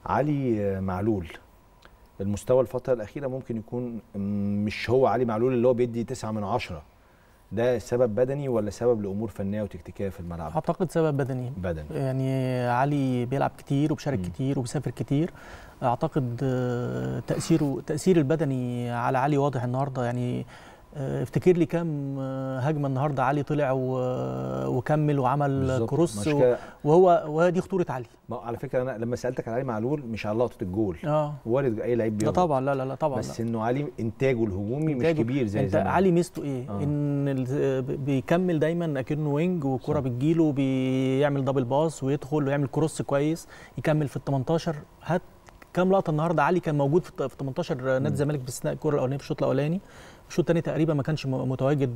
علي معلول المستوى الفتره الاخيره ممكن يكون مش هو علي معلول اللي هو بيدي 9 من 10 ده سبب بدني ولا سبب لامور فنيه وتكتيكيه في الملعب اعتقد سبب بدني بدني يعني علي بيلعب كتير وبيشارك مم. كتير وبيسافر كتير اعتقد آه، تاثيره تاثير البدني على علي واضح النهارده يعني آه، افتكر لي كام آه، هجمه النهارده علي طلع و- وكمل وعمل بالظبط. كروس مش و- كده- وهو ودي خطوره علي ما على فكره انا لما سالتك على علي معلول مش على لقطه الجول اه وارد اي لعيب لا بيغلط طبعا لا لا لا طبعا بس لا. انه علي انتاجه الهجومي مش إنتاجه- كبير زي انت زمان علي ميزته ايه؟ آه. ان ال- بيكمل دايما اكنه وينج والكره صح. بتجيله بيعمل دبل باص ويدخل ويعمل كروس كويس يكمل في ال 18 هات كام لقطه النهارده علي كان موجود في في 18 نادي الزمالك باستثناء الكره الاولانيه في الشوط الاولاني الشوط الثاني تقريبا ما كانش م- متواجد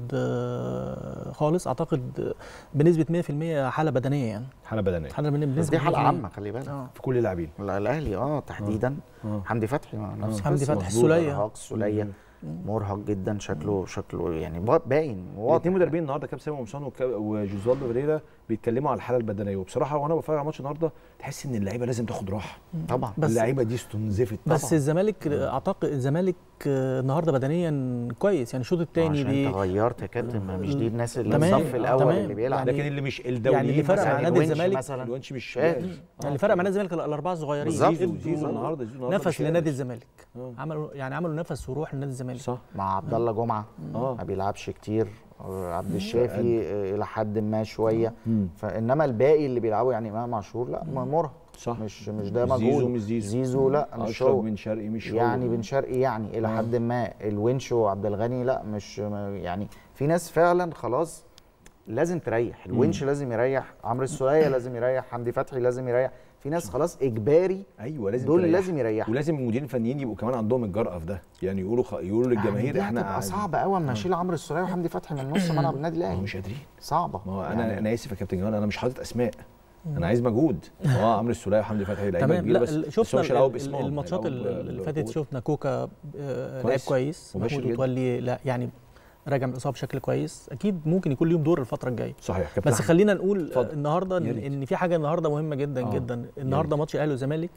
آه، خالص اعتقد آه، بنسبه 100% حاله بدنيه يعني حاله بدنيه حاله بدنيه بس بنسبه دي حاله 100%. عامه خلي بالك اه في كل اللاعبين لا، الاهلي اه تحديدا آه. حمدي فتحي ما نفس حمدي القصة. فتحي، مظبوط، السولية. ارهاق السوليه مرهق جدا شكله شكله يعني با- باين واضح الاثنين مدربين النهارده كابتن سامي قمصان وكا- وجوزوالدو فيريرا بيتكلموا على الحاله البدنيه وبصراحه وانا بتفرج على الماتش النهارده تحس ان اللعيبه لازم تاخد راحه طبعا بس- اللعيبه دي استنزفت بس طبعاً. الزمالك اعتقد الزمالك آه، النهارده بدنيا كويس يعني الشوط الثاني عشان انت غيرت يا كابتن ما مش دي الناس اللي تمام، الصف الاول تمام. اللي بيلعب يعني- لكن اللي مش الدوليين يعني اللي فرق مثلاً مع نادي الونش الزمالك مثلا الونش مش قادر. قادر. يعني اللي فرق مع نادي الزمالك الاربعه الصغيرين بالظبط. زيزو ادوا زيزو النهارده زيزو النهارده نفس مش لنادي قادر. الزمالك آه. عملوا يعني عملوا نفس وروح لنادي الزمالك صح مع عبد الله جمعه اه ما بيلعبش كتير آه، عبد الشافي آه، الى حد ما شويه مم. فانما الباقي اللي بيلعبوا يعني امام عاشور لا م- مرهق صح مش مش ده زيزو مجهود مش زيزو. زيزو لا مش اشرف هو بن شرقي مش يعني هو بن شرقي يعني الى آه. حد ما الونش وعبد الغني لا مش ما- يعني في ناس فعلا خلاص لازم تريح الونش لازم يريح عمرو السوليه لازم يريح حمدي فتحي لازم يريح في ناس خلاص اجباري ايوه لازم دول تريح. لازم يريحوا ولازم المديرين الفنيين يبقوا كمان عندهم الجرأه في ده يعني يقولوا خ... يقولوا للجماهير يعني دي احنا هتبقى عايزين- صعبه قوي اما اشيل عمرو السوليه وحمدي فتحي من نص ملعب النادي ما هو الاهلي مش قادرين صعبه ما هو انا يعني انا اسف يا كابتن جمال انا مش حاطط اسماء انا عايز مجهود اه عمرو السوليه وحمدي فتحي لعيبه تمام كبيره لا بس ال- بس هو شفنا مش هيلعبوا ال- ال- باسمهم الماتشات هيلعبوا ال- ب- اللي فاتت بقوة. شفنا كوكا آه، لعب كويس. كويس مباشر محمود جدا. متولي لا يعني راجع من الاصابه بشكل كويس اكيد ممكن يكون ليهم دور الفتره الجايه صحيح كابتن بس أحمد. خلينا نقول اتفضل. النهارده يا ان ريت. إن في حاجه النهارده مهمه جدا آه. جدا النهارده ماتش الاهلي والزمالك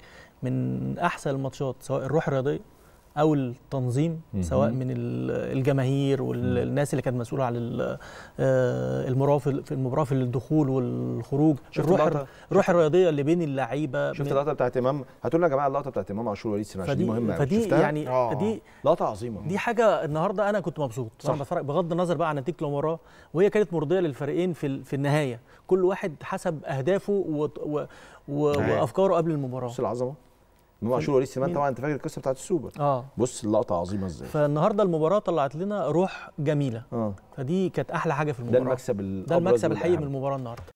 من احسن الماتشات سواء الروح الرياضيه او التنظيم مهم. سواء من ال- الجماهير والناس اللي كانت مسؤوله عن ال- آه، المرافل في المباراه في الدخول والخروج شفت الروح اللقطة؟ الروح الرياضيه اللي بين اللعيبه شفت من- اللقطه بتاعت امام هاتوا لنا يا جماعه اللقطه بتاعت امام عاشور وليد سليمان عشان دي فدي مهمه أوي. فدي شفتها؟ يعني آه. دي لقطه عظيمه دي حاجه النهارده انا كنت مبسوط صح. وانا بتفرج بغض النظر بقى عن نتيجه المباراه وهي كانت مرضيه للفريقين في ال- في النهايه كل واحد حسب اهدافه و و و أيوة. وافكاره قبل المباراه بص العظمه امام عاشور وليد سليمان مين؟ طبعا انت فاكر القصه بتاعت السوبر اه بص اللقطه عظيمه ازاي فالنهارده المباراه طلعت لنا روح جميله اه فدي كانت احلى حاجه في ده المباراه المكسب ده الأبرز المكسب الحقيقي من والأهم. المباراه النهارده